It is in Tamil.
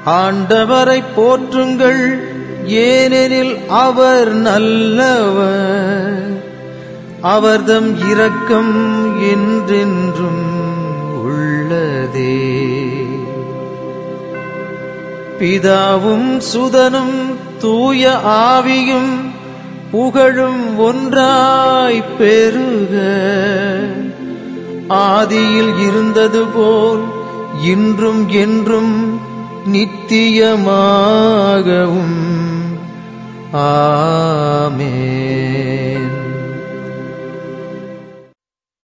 ஆண்டவரை போற்றுங்கள் ஏனெனில் அவர் நல்லவர் அவர்தம் இரக்கம் என்றென்றும் உள்ளதே பிதாவும் சுதனும் தூய ஆவியும் புகழும் ஒன்றாய் பெருக ஆதியில் இருந்தது போல் இன்றும் என்றும் நித்தியமாகவும்